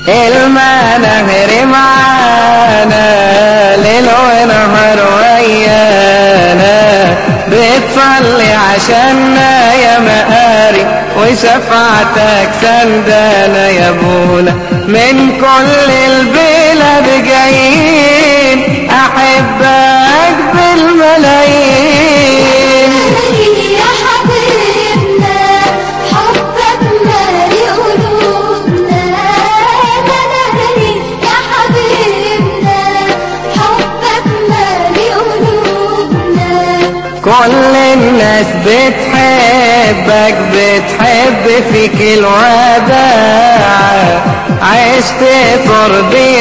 المنهر معانا ليل ونهر ويانا بتصلي عشاننا يا مقاري وشفاعتك سندانا يا ابونا من كل البلاد جايين احبك بالملايين يا حبيبنا حبك مالي قلوبنا منهري يا حبيبنا حبك مالي قلوبنا كل الناس بتحبك بتحب فيك الوداع عشت ترضي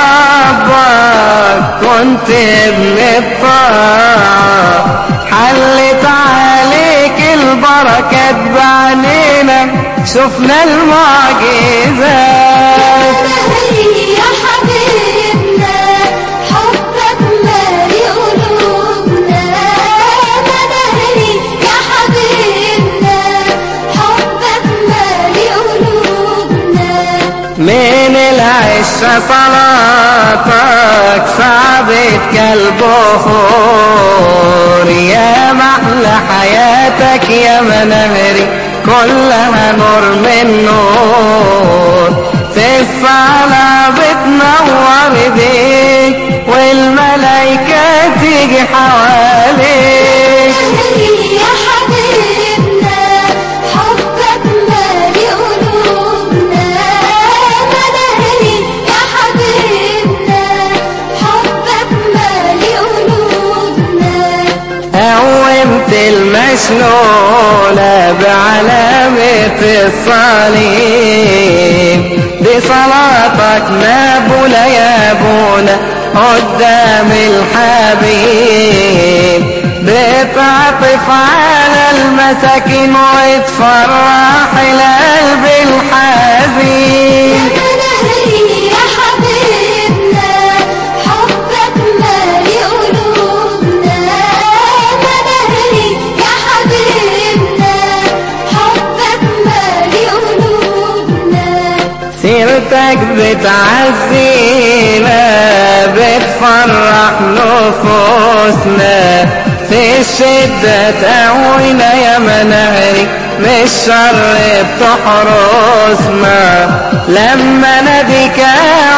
ربك كنت ابن الطاعة حلت عليك البركات بعينينا شفنا المعجزات منهري يا حبيبنا حبك مالي قلوبنا منهري يا حبيبنا حبك مالي قلوبنا من العشرة صلاتك صعبت كالبخور يا محلى حياتك يا منهري كلها نور من نور في الصلاة بتنور بيك والملايكة تيجي حواليك منهري يا حبيبنا حبك مالي قلوبنا منهري يا حبيبنا حبك مالي قلوبنا قومت المشلولة بعلامة الصليب دي صلاتك نابولة يا ابونا قدام الحبيب بتعطف على المساكين وتفرح القلب الحزين منهري يا حبيبنا حبك مالي قلوبنا منهري يا حبيبنا حبك مالي قلوبنا سيرتك بتعزينا بتفرح نفوسنا في الشدة تقوينا يا منهري من الشر بتحرسنا لما نبيك